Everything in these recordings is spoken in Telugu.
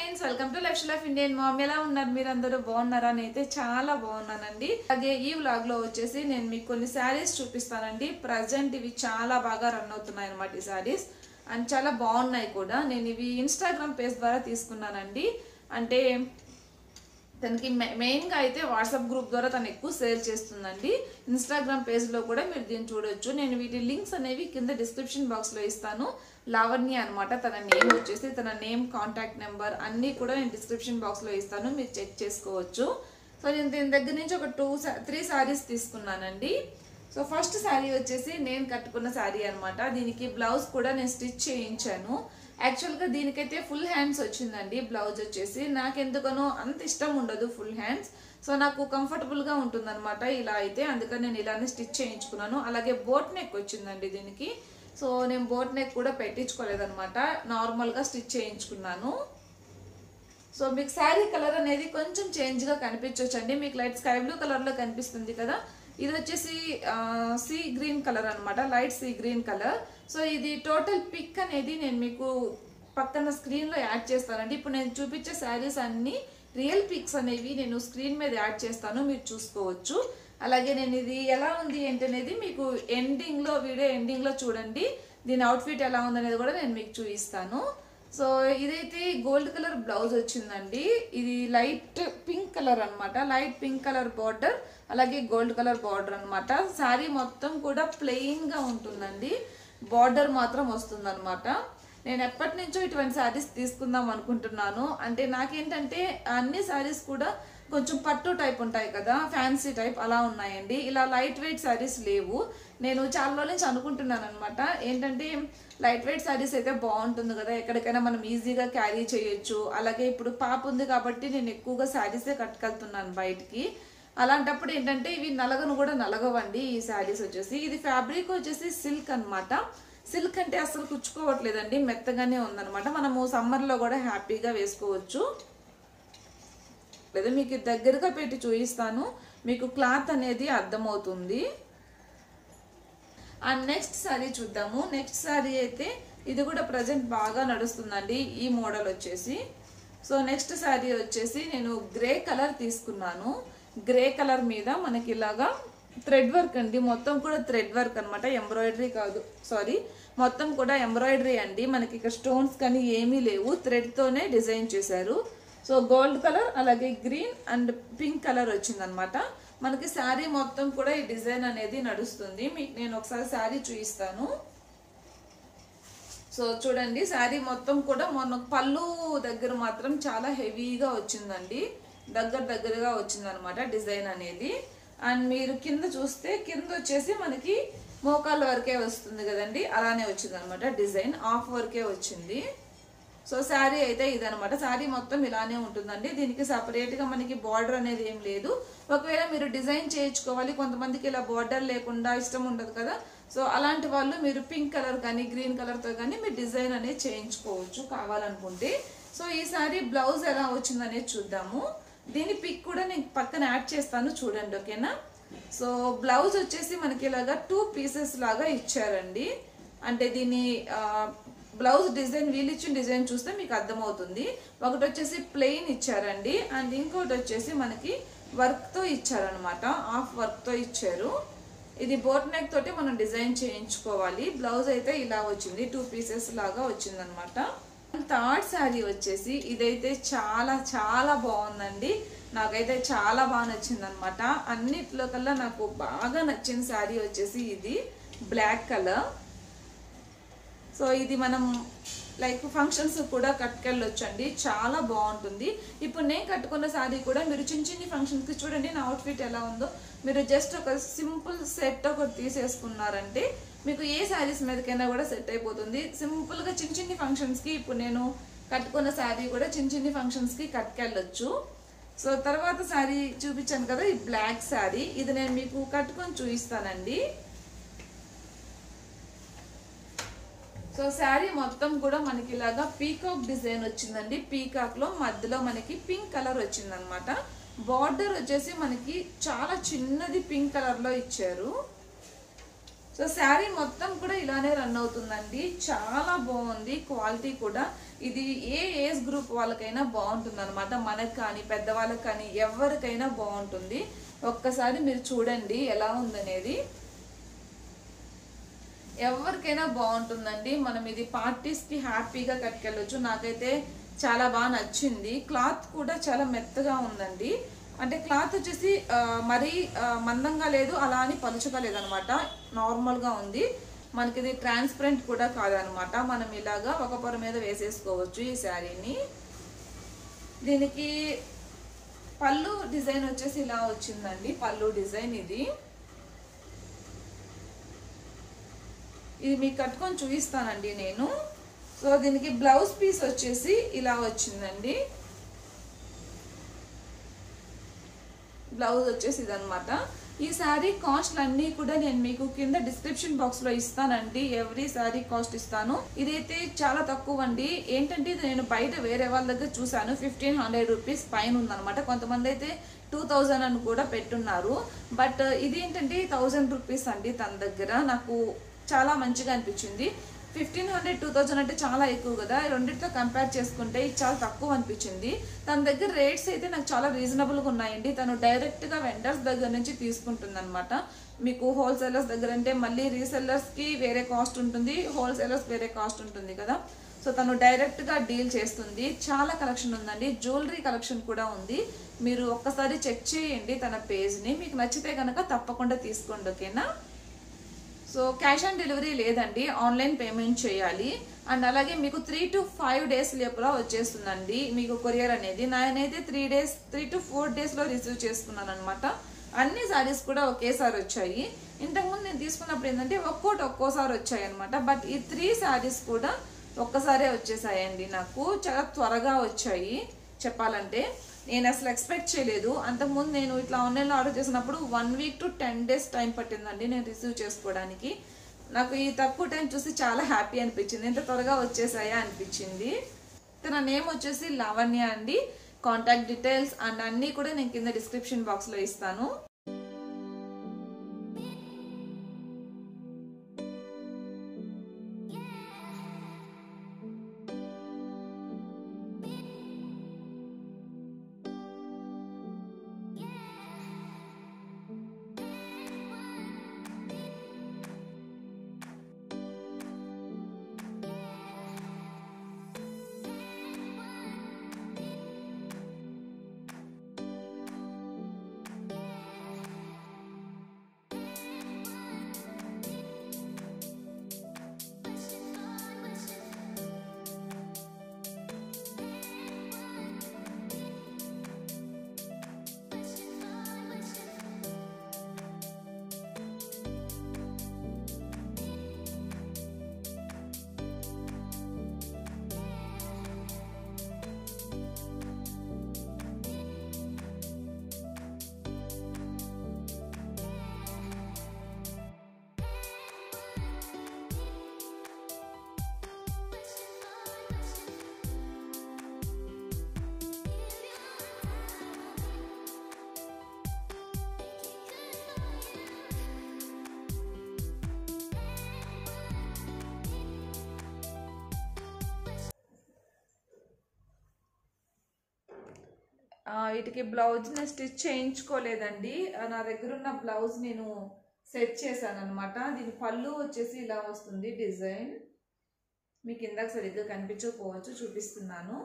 friends welcome to life life Indian mom ఎలా ఉన్నారు మీరు అందరూ బాగున్నారా అని అయితే చాలా బాగున్నానండి అలాగే ఈ వ్లాగ్ లో వచ్చేసి నేను మీకు కొన్ని శారీస్ చూపిస్తానండి ప్రజెంట్ ఇవి చాలా బాగా రన్ అవుతున్నాయి అనమాట ఈ శారీస్ అండ్ చాలా బాగున్నాయి కూడా నేను ఇవి ఇన్స్టాగ్రామ్ పేజ్ ద్వారా తీసుకున్నానండి అంటే తనకి మె- మెయిన్గా అయితే వాట్సాప్ గ్రూప్ ద్వారా తను ఎక్కువ సేల్ చేస్తుందండి ఇన్స్టాగ్రామ్ పేజ్లో కూడా మీరు దీన్ని చూడొచ్చు నేను వీటి లింక్స్ అనేవి కింద డిస్క్రిప్షన్ బాక్స్లో ఇస్తాను లావణ్య అనమాట తన నేమ్ వచ్చేసి తన నేమ్ కాంటాక్ట్ నెంబర్ అన్నీ కూడా నేను డిస్క్రిప్షన్ బాక్స్లో ఇస్తాను మీరు చెక్ చేసుకోవచ్చు సో నేను దీని దగ్గర నుంచి ఒక టూ త్రీ శారీస్ తీసుకున్నానండి సో ఫస్ట్ శారీ వచ్చేసి నేను కట్టుకున్న శారీ అన్నమాట దీనికి బ్లౌజ్ కూడా నేను స్టిచ్ చేయించాను యాక్చువల్గా దీనికైతే ఫుల్ హ్యాండ్స్ వచ్చిందండి బ్లౌజ్ వచ్చేసి నాకెందుకనో అంత ఇష్టం ఉండదు ఫుల్ హ్యాండ్స్ సో నాకు కంఫర్టబుల్గా ఉంటుందన్నమాట ఇలా అయితే అందుకని నేను ఇలానే స్టిచ్ చేయించుకున్నాను అలాగే బోట్ నెక్ వచ్చిందండి దీనికి సో నేను బోట్ నెక్ కూడా పెట్టించుకోలేదన్నమాట నార్మల్గా స్టిచ్ చేయించుకున్నాను సో మీకు శారీ కలర్ అనేది కొంచెం చేంజ్గా కనిపించవచ్చండి మీకు లైట్ స్కై బ్లూ కలర్లో కనిపిస్తుంది కదా ఇది వచ్చేసి సీ గ్రీన్ కలర్ అన్నమాట light sea green colour so ఇది టోటల్ పిక్ అనేది నేను మీకు పక్కన స్క్రీన్లో యాడ్ చేస్తానండి ఇప్పుడు నేను చూపించే శారీస్ అన్నీ రియల్ పిక్స్ అనేవి నేను స్క్రీన్ మీద యాడ్ చేస్తాను మీరు చూసుకోవచ్చు అలాగే నేను ఇది ఎలా ఉంది ఏంటనేది మీకు ఎండింగ్లో వీడియో ఎండింగ్లో చూడండి దీని అవుట్ఫిట్ ఎలా ఉందనేది కూడా నేను మీకు చూపిస్తాను సో ఇదైతే గోల్డ్ కలర్ బ్లౌజ్ వచ్చిందండి ఇది లైట్ పింక్ కలర్ అన్నమాట లైట్ పింక్ కలర్ బార్డర్ అలాగే గోల్డ్ కలర్ బార్డర్ అన్నమాట శారీ మొత్తం కూడా ప్లెయిన్ గా ఉంటుందండి బార్డర్ మాత్రం వస్తుందన్నమాట నేను ఎప్పటి నుంచో ఇటువంటి శారీస్ తీసుకుందాం అనుకుంటున్నాను అంటే నాకేంటంటే అన్ని శారీస్ కూడా కొంచెం పట్టు టైప్ ఉంటాయి కదా ఫ్యాన్సీ టైప్ అలా ఉన్నాయండి ఇలా లైట్ వెయిట్ శారీస్ లేవు నేను చాలా రోజుల నుంచి అనుకుంటున్నాను అనమాట ఏంటంటే లైట్ వెయిట్ శారీస్ అయితే బాగుంటుంది కదా ఎక్కడికైనా మనం ఈజీగా క్యారీ చేయొచ్చు అలాగే ఇప్పుడు పాప ఉంది కాబట్టి నేను ఎక్కువగా శారీసే కట్టుకెళ్తున్నాను బయటికి అలాంటప్పుడు ఏంటంటే ఇవి నలగను కూడా నలగవండి ఈ శారీస్ వచ్చేసి ఇది ఫ్యాబ్రిక్ వచ్చేసి సిల్క్ అన్నమాట సిల్క్ అంటే అసలు కుచ్చుకోవట్లేదండి మెత్తగానే ఉందన్నమాట మనము సమ్మర్లో కూడా హ్యాపీగా వేసుకోవచ్చు లేదా మీకు దగ్గరగా పెట్టి చూపిస్తాను మీకు క్లాత్ అనేది అర్థమవుతుంది అండ్ నెక్స్ట్ శారీ చూద్దాము నెక్స్ట్ శారీ అయితే ఇది కూడా ప్రజెంట్ బాగా నడుస్తుందండి ఈ మోడల్ వచ్చేసి సో నెక్స్ట్ శారీ వచ్చేసి నేను గ్రే కలర్ తీసుకున్నాను గ్రే కలర్ మీద మనకి ఇలాగా థ్రెడ్ వర్క్ అండి మొత్తం కూడా థ్రెడ్ వర్క్ అనమాట ఎంబ్రాయిడరీ కాదు సారీ మొత్తం కూడా ఎంబ్రాయిడరీ అండి మనకి ఇక్కడ స్టోన్స్ కానీ ఏమీ లేవు థ్రెడ్తోనే డిజైన్ చేశారు సో గోల్డ్ కలర్ అలాగే గ్రీన్ అండ్ పింక్ కలర్ వచ్చిందనమాట మనకి శారీ మొత్తం కూడా ఈ డిజైన్ అనేది నడుస్తుంది మీకు నేను ఒకసారి శారీ చూపిస్తాను సో చూడండి శారీ మొత్తం కూడా మొన్న పళ్ళు దగ్గర మాత్రం చాలా హెవీగా వచ్చిందండి దగ్గర దగ్గరగా వచ్చిందనమాట డిజైన్ అనేది అండ్ మీరు కింద చూస్తే కింద వచ్చేసి మనకి మోకాళ్ళ వరకే వస్తుంది కదండి అలానే వచ్చింది అనమాట డిజైన్ ఆఫ్ వరకే వచ్చింది సో శారీ అయితే ఇదనమాట శారీ మొత్తం ఇలానే ఉంటుందండి దీనికి సపరేట్గా మనకి బార్డర్ అనేది ఏం లేదు ఒకవేళ మీరు డిజైన్ చేయించుకోవాలి కొంతమందికి ఇలా బార్డర్ లేకుండా ఇష్టం ఉండదు కదా సో అలాంటి వాళ్ళు మీరు పింక్ కలర్ కానీ గ్రీన్ కలర్తో కానీ మీరు డిజైన్ అనేది చేయించుకోవచ్చు కావాలనుకుంటే సో ఈ శారీ బ్లౌజ్ ఎలా వచ్చిందనేది చూద్దాము దీని పిక్ కూడా నేను పక్కన యాడ్ చేస్తాను చూడండి ఓకేనా సో బ్లౌజ్ వచ్చేసి మనకి ఇలాగా టూ పీసెస్ లాగా ఇచ్చారండి అంటే దీని ఆ, బ్లౌజ్ డిజైన్ వీళ్ళు ఇచ్చిన డిజైన్ చూస్తే మీకు అర్థమవుతుంది ఒకటి వచ్చేసి ప్లెయిన్ ఇచ్చారండి అండ్ ఇంకోటి వచ్చేసి మనకి వర్క్తో ఇచ్చారనమాట హాఫ్ వర్క్తో ఇచ్చారు ఇది బోట్ నెక్ తోటి మనం డిజైన్ చేయించుకోవాలి బ్లౌజ్ అయితే ఇలా వచ్చింది టూ పీసెస్ లాగా వచ్చిందనమాట థర్డ్ శారీ వచ్చేసి ఇదైతే చాలా చాలా బాగుందండి నాకైతే చాలా బాగా నచ్చింది అనమాట అన్నిట్లో కల్లా నాకు బాగా నచ్చిన శారీ వచ్చేసి ఇది బ్లాక్ కలర్ సో ఇది మనం లైక్ ఫంక్షన్స్ కూడా కట్టుకెళ్ళొచ్చు అండి చాలా బాగుంటుంది ఇప్పుడు నేను కట్టుకున్న శారీ కూడా మీరు చిన్న చిన్ని ఫంక్షన్స్కి చూడండి నా అవుట్ఫిట్ ఎలా ఉందో మీరు జస్ట్ ఒక సింపుల్ సెట్ ఒకటి తీసేసుకున్నారంటే మీకు ఏ శారీస్ మీదకైనా కూడా సెట్ అయిపోతుంది సింపుల్గా చిన్న చిన్ని ఫంక్షన్స్కి ఇప్పుడు నేను కట్టుకున్న శారీ కూడా చిన్న చిన్ని ఫంక్షన్స్కి కట్టుకెళ్ళొచ్చు సో తర్వాత శారీ చూపించాను కదా ఈ బ్లాక్ శారీ ఇది నేను మీకు కట్టుకొని చూపిస్తానండి సో శారీ మొత్తం కూడా మనకి ఇలాగా పీకాక్ డిజైన్ వచ్చిందండి పీకాక్ లో మధ్యలో మనకి పింక్ కలర్ వచ్చిందనమాట బార్డర్ వచ్చేసి మనకి చాలా చిన్నది పింక్ కలర్ లో ఇచ్చారు సో శారీ మొత్తం కూడా ఇలానే రన్ అవుతుందండి చాలా బాగుంది క్వాలిటీ కూడా ఇది ఏ ఏజ్ గ్రూప్ వాళ్ళకైనా బాగుంటుంది అనమాట మనకు కానీ పెద్దవాళ్ళకి కానీ ఎవరికైనా బాగుంటుంది ఒక్కసారి మీరు చూడండి ఎలా ఉందనేది ఎవరికైనా బాగుంటుందండి మనం ఇది పార్టీస్కి హ్యాపీగా కట్టుకెళ్ళొచ్చు నాకైతే చాలా బాగా నచ్చింది క్లాత్ కూడా చాలా మెత్తగా ఉందండి అంటే క్లాత్ వచ్చేసి ఆ, మరీ ఆ, మందంగా లేదు అలా అని పలుచగా లేదనమాట నార్మల్గా ఉంది మనకి ఇది ట్రాన్స్పరెంట్ కూడా కాదనమాట మనం ఇలాగా ఒక పొర మీద వేసేసుకోవచ్చు ఈ శారీని దీనికి పళ్ళు డిజైన్ వచ్చేసి ఇలా వచ్చిందండి పళ్ళు డిజైన్ ఇది ఇది మీకు కట్టుకొని చూపిస్తానండి నేను సో దీనికి బ్లౌజ్ పీస్ వచ్చేసి ఇలా వచ్చిందండి బ్లౌజ్ వచ్చేసి ఇదనమాట ఈ శారీ కాస్ట్లు అన్నీ కూడా నేను మీకు కింద డిస్క్రిప్షన్ బాక్స్ లో ఇస్తానండి ఎవ్రీ శారీ కాస్ట్ ఇస్తాను ఇదైతే చాలా తక్కువ అండి ఏంటంటే ఇది నేను బయట వేరే వాళ్ళ దగ్గర చూసాను ఫిఫ్టీన్ హండ్రెడ్ రూపీస్ పైన ఉందన్నమాట కొంతమంది అయితే టూ థౌజండ్ అని కూడా పెట్టున్నారు బట్ ఇది ఏంటంటే థౌజండ్ రూపీస్ అండి తన దగ్గర నాకు చాలా మంచిగా అనిపించింది ఫిఫ్టీన్ హండ్రెడ్ టూ థౌజండ్ అంటే చాలా ఎక్కువ కదా ఈ రెండింటితో కంపేర్ చేసుకుంటే ఇది చాలా తక్కువ అనిపించింది తన దగ్గర రేట్స్ అయితే నాకు చాలా రీజనబుల్గా ఉన్నాయండి తను డైరెక్ట్గా వెండర్స్ దగ్గర నుంచి తీసుకుంటుంది అనమాట మీకు హోల్సేలర్స్ దగ్గర అంటే మళ్ళీ రీసెల్లర్స్కి వేరే కాస్ట్ ఉంటుంది హోల్సేలర్స్ వేరే కాస్ట్ ఉంటుంది కదా సో తను డైరెక్ట్గా డీల్ చేస్తుంది చాలా కలెక్షన్ ఉందండి జ్యువెలరీ కలెక్షన్ కూడా ఉంది మీరు ఒక్కసారి చెక్ చేయండి తన పేజ్ని మీకు నచ్చితే కనుక తప్పకుండా తీసుకోండి ఓకేనా సో క్యాష్ ఆన్ డెలివరీ లేదండి ఆన్లైన్ పేమెంట్ చేయాలి అండ్ అలాగే మీకు త్రీ టు ఫైవ్ డేస్ లోపల వచ్చేస్తుందండి మీకు కొరియర్ అనేది నేనైతే three days three to four డేస్లో రిసీవ్ చేసుకున్నాను అనమాట అన్ని సారీస్ కూడా ఒకేసారి వచ్చాయి ఇంతకుముందు నేను తీసుకున్నప్పుడు ఏంటంటే ఒక్కోటి ఒక్కోసారి వచ్చాయి అనమాట బట్ ఈ త్రీ సారీస్ కూడా ఒక్కసారే వచ్చేసాయండి నాకు చాలా త్వరగా వచ్చాయి చెప్పాలంటే నేను అసలు ఎక్స్పెక్ట్ చేయలేదు అంతకుముందు నేను ఇట్లా ఆన్లైన్లో ఆర్డర్ చేసినప్పుడు one week to ten days time పట్టిందండి నేను రిసీవ్ చేసుకోవడానికి నాకు ఈ తక్కువ టైం చూసి చాలా హ్యాపీ అనిపించింది ఎంత త్వరగా వచ్చేసాయా అనిపించింది తన నేమ్ వచ్చేసి లావణ్య అండి కాంటాక్ట్ డీటెయిల్స్ అండ్ అన్నీ కూడా నేను కింద డిస్క్రిప్షన్ బాక్స్లో ఇస్తాను ఆ, వీటికి బ్లౌజ్ నేను స్టిచ్ చేయించుకోలేదండి ఆ, నా దగ్గర ఉన్న బ్లౌజ్ నేను సెట్ చేశాను అనమాట దీని పళ్ళు వచ్చేసి ఇలా వస్తుంది డిజైన్ మీకు ఇందాక సరిగ్గా కనిపించకపోవచ్చు చూపిస్తున్నాను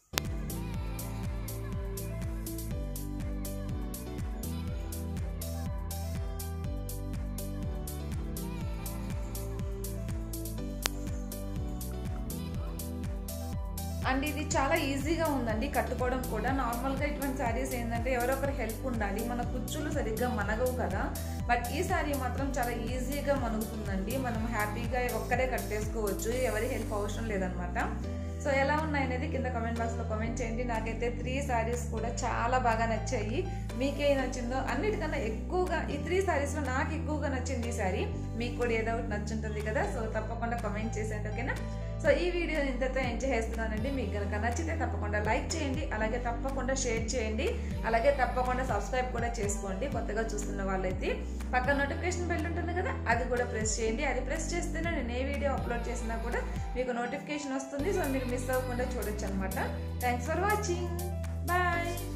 అండ్ ఇది చాలా ఈజీగా ఉందండి కట్టుకోవడం కూడా నార్మల్గా ఇటువంటి శారీస్ ఏంటంటే ఎవరో ఒకరు హెల్ప్ ఉండాలి మన కుచ్చులు సరిగ్గా మనగవు కదా బట్ ఈ శారీ మాత్రం చాలా ఈజీగా మనుగుతుందండి మనం హ్యాపీగా ఒక్కరే కట్టేసుకోవచ్చు ఎవరి హెల్ప్ అవసరం లేదనమాట సో ఎలా ఉన్నాయనేది కింద కమెంట్ బాక్స్లో కామెంట్ చేయండి నాకైతే త్రీ శారీస్ కూడా చాలా బాగా నచ్చాయి మీకే నచ్చిందో అన్నిటికన్నా ఎక్కువగా ఈ త్రీ శారీస్లో నాకు ఎక్కువగా నచ్చింది ఈ శారీ మీకు కూడా ఏదో ఒకటి నచ్చుంటుంది కదా సో తప్పకుండా కామెంట్ చేసేయండి ఓకేనా సో ఈ వీడియో ఇంతతో ఎంజాయ్ చేస్తున్నానండి మీకు కనుక నచ్చితే తప్పకుండా లైక్ చేయండి అలాగే తప్పకుండా షేర్ చేయండి అలాగే తప్పకుండా సబ్స్క్రైబ్ కూడా చేసుకోండి కొత్తగా చూస్తున్న వాళ్ళైతే పక్క నోటిఫికేషన్ బెల్ ఉంటుంది కదా అది కూడా ప్రెస్ చేయండి అది ప్రెస్ చేస్తేనే నేను ఏ వీడియో అప్లోడ్ చేసినా కూడా మీకు నోటిఫికేషన్ వస్తుంది సో మీరు మిస్ అవ్వకుండా చూడొచ్చు అనమాట థ్యాంక్స్ ఫర్ వాచింగ్ బాయ్